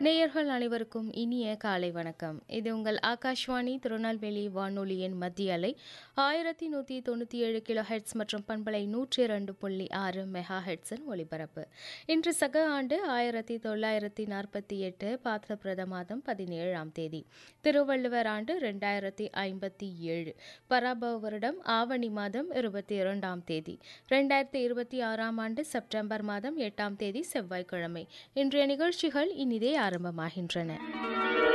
நேயர்கள் அனைவருக்கும் இனிய காலை வணக்கம் இது உங்கள் ஆகாஷ்வாணி திருநெல்வேலி வானொலியின் மத்திய அலை ஆயிரத்தி நூற்றி தொண்ணூற்றி ஏழு கிலோ ஹெட்ஸ் மற்றும் பண்பலை நூற்றி இரண்டு புள்ளி ஆறு மெகா ஹெட்ஸின் ஒலிபரப்பு இன்று சக ஆண்டு ஆயிரத்தி தொள்ளாயிரத்தி நாற்பத்தி எட்டு பாத்திரபிரத மாதம் பதினேழாம் தேதி திருவள்ளுவர் ஆண்டு ரெண்டாயிரத்தி ஐம்பத்தி ஏழு பராபவ வருடம் ஆவணி மாதம் இருபத்தி இரண்டாம் தேதி ரெண்டாயிரத்தி இருபத்தி ஆறாம் ஆண்டு செப்டம்பர் மாதம் எட்டாம் தேதி செவ்வாய்க்கிழமை இன்றைய நிகழ்ச்சிகள் இனிதே ஆரம்பமாகின்றன